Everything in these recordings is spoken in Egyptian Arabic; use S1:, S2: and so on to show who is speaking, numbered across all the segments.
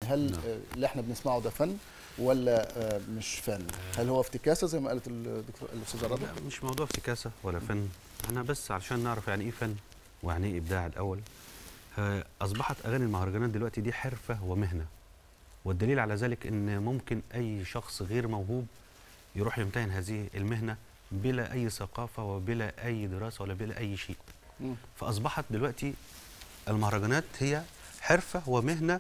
S1: هل
S2: نعم.
S1: آه، اللي احنا بنسمعه ده فن ولا آه، مش فن هل هو افتكاسه زي ما قالت الدكتور الاستاذه رضا
S2: لا مش موضوع افتكاسه ولا فن احنا بس علشان نعرف يعني ايه فن ويعني ايه ابداع الاول آه، اصبحت اغاني المهرجانات دلوقتي دي حرفه ومهنه والدليل على ذلك ان ممكن اي شخص غير موهوب يروح يمتهن هذه المهنه بلا اي ثقافه وبلا اي دراسه ولا بلا اي شيء
S1: مم.
S2: فاصبحت دلوقتي المهرجانات هي حرفه ومهنه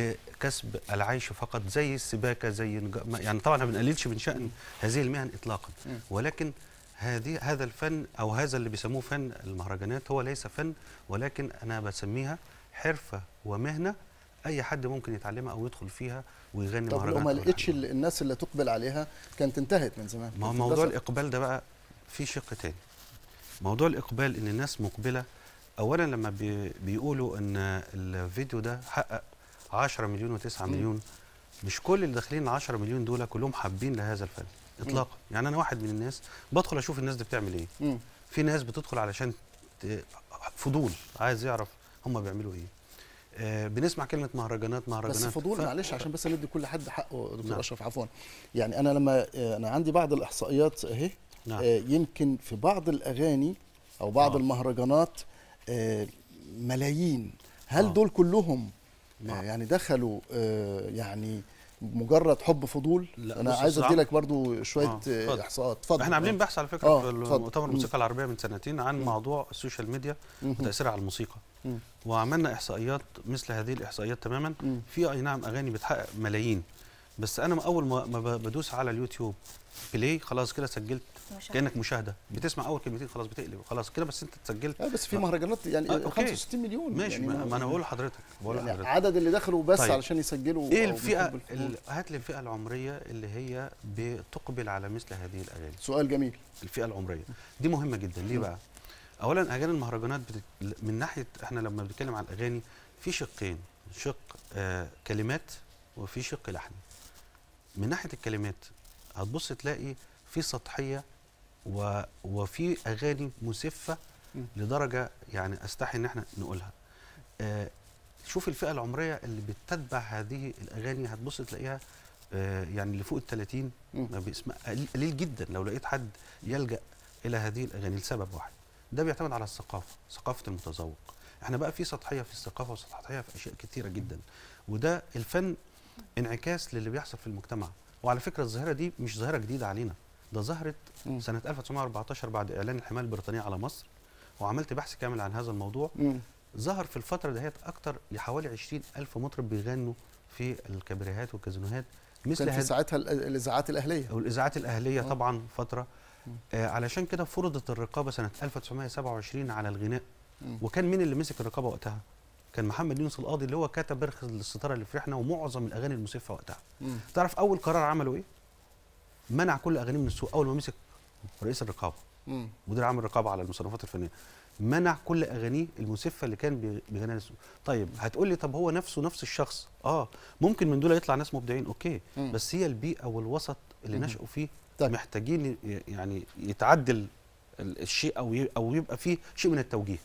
S2: لكسب العيش فقط زي السباكه زي نج- ما- يعني طبعا ما بنقللش من شان هذه المهن اطلاقا
S1: مم.
S2: ولكن هذه هذا الفن او هذا اللي بيسموه فن المهرجانات هو ليس فن ولكن انا بسميها حرفه ومهنه اي حد ممكن يتعلمها او يدخل فيها ويغني
S1: طب لو
S2: مهرجانات
S1: ما
S2: ولا
S1: لقيتش
S2: حاجة.
S1: ال- الناس اللي تقبل عليها كانت انتهت من زمان
S2: ما هو
S1: كانت
S2: موضوع
S1: اندثرت.
S2: الاقبال ده بقى في شق تاني موضوع الاقبال ان الناس مقبله اولا لما بي بيقولوا ان الفيديو ده حقق 10 مليون و9
S1: مم.
S2: مليون مش كل اللي داخلين 10 مليون دول كلهم حابين لهذا الفن اطلاقا يعني انا واحد من الناس بدخل اشوف الناس دي بتعمل ايه
S1: مم.
S2: في ناس بتدخل علشان ت- فضول عايز يعرف هم بيعملوا ايه آه بنسمع كلمه مهرجانات مهرجانات
S1: بس فضول
S2: ف-
S1: معلش عشان بس ندي كل حد حقه دكتور
S2: نعم.
S1: اشرف عفوا يعني انا لما آه، انا عندي بعض الاحصائيات اهي
S2: نعم
S1: آه، يمكن في بعض الاغاني او بعض
S2: آه.
S1: المهرجانات آه، ملايين هل
S2: آه.
S1: دول كلهم آه،
S2: نعم.
S1: يعني دخلوا آه، يعني مجرد حب فضول
S2: لا،
S1: انا
S2: بص
S1: عايز
S2: يا
S1: ادي
S2: عم.
S1: لك برضو شويه
S2: آه،
S1: آه،
S2: اتفضل.
S1: احصاءات اتفضل
S2: احنا عاملين
S1: آه.
S2: بحث على فكره
S1: آه،
S2: في
S1: اتفضل.
S2: مؤتمر
S1: مم.
S2: الموسيقى العربيه من سنتين عن
S1: مم.
S2: موضوع السوشيال ميديا
S1: مم.
S2: وتاثيرها على الموسيقى
S1: مم.
S2: وعملنا احصائيات مثل هذه الاحصائيات تماما
S1: مم.
S2: في اي نعم اغاني بتحقق ملايين بس انا اول ما ما ب- بدوس على اليوتيوب بلاي خلاص كده سجلت
S3: مشاهد.
S2: كانك مشاهده بتسمع اول كلمتين خلاص بتقلب خلاص كده بس انت سجلت
S1: آه، بس في
S2: آه.
S1: مهرجانات يعني
S2: آه، أوكي.
S1: 65 مليون
S2: ماشي
S1: يعني
S2: ما, ما انا بقول لحضرتك بقول
S1: يعني
S2: لحضرتك
S1: عدد اللي دخلوا بس
S2: طيب.
S1: علشان يسجلوا
S2: ايه
S1: أو
S2: الفئه
S1: بيحبوا الفضول.
S2: ال- هات لي الفئه العمريه اللي هي بتقبل على مثل هذه الاغاني
S1: سؤال جميل
S2: الفئه العمريه دي مهمه جدا ليه
S1: مم.
S2: بقى اولا اغاني المهرجانات بتت... من ناحيه احنا لما بنتكلم عن الاغاني في شقين شق آه كلمات وفي شق لحني من ناحيه الكلمات هتبص تلاقي في سطحيه و... وفي اغاني مسفه
S1: مم.
S2: لدرجه يعني استحي ان احنا نقولها آه شوف الفئه العمريه اللي بتتبع هذه الاغاني هتبص تلاقيها آه يعني اللي فوق ال 30
S1: مم.
S2: ما بيسمع قليل- قليل جدا لو لقيت حد يلجا الى هذه الاغاني لسبب واحد ده بيعتمد على الثقافه ثقافه المتذوق احنا بقى في سطحيه في الثقافه وسطحيه في اشياء كتيره جدا وده الفن انعكاس للي بيحصل في المجتمع وعلى فكره الظاهره دي مش ظاهره جديده علينا ده ظهرت
S1: مم.
S2: سنه 1914 بعد اعلان الحمايه البريطانيه على مصر وعملت بحث كامل عن هذا الموضوع
S1: مم.
S2: ظهر في الفتره دهيت اكتر لحوالي 20 الف مطرب بيغنوا في الكابريهات والكازينوهات مثل
S1: كان في
S2: هذه
S1: ساعتها ال- الاذاعات الاهليه
S2: والاذاعات الاهليه
S1: آه.
S2: طبعا فتره
S1: مم.
S2: آه علشان كده فرضت الرقابه سنه 1927 على الغناء
S1: مم.
S2: وكان مين اللي مسك الرقابه وقتها كان محمد يونس القاضي اللي هو كتب برخ الستاره اللي في ريحنا ومعظم الاغاني المسفه وقتها
S1: مم.
S2: تعرف اول قرار عمله ايه منع كل اغانيه من السوق اول ما مسك رئيس الرقابه
S1: مم.
S2: مدير عام الرقابه على المصنفات الفنيه منع كل اغانيه المسفه اللي كان بي- بيغنيها للسوق طيب هتقول لي طب هو نفسه نفس الشخص اه ممكن من دول يطلع ناس مبدعين اوكي
S1: مم.
S2: بس هي البيئه والوسط اللي
S1: مم.
S2: نشأوا فيه
S1: طيب.
S2: محتاجين ي- يعني يتعدل ال- الشيء او ي- او يبقى فيه شيء من التوجيه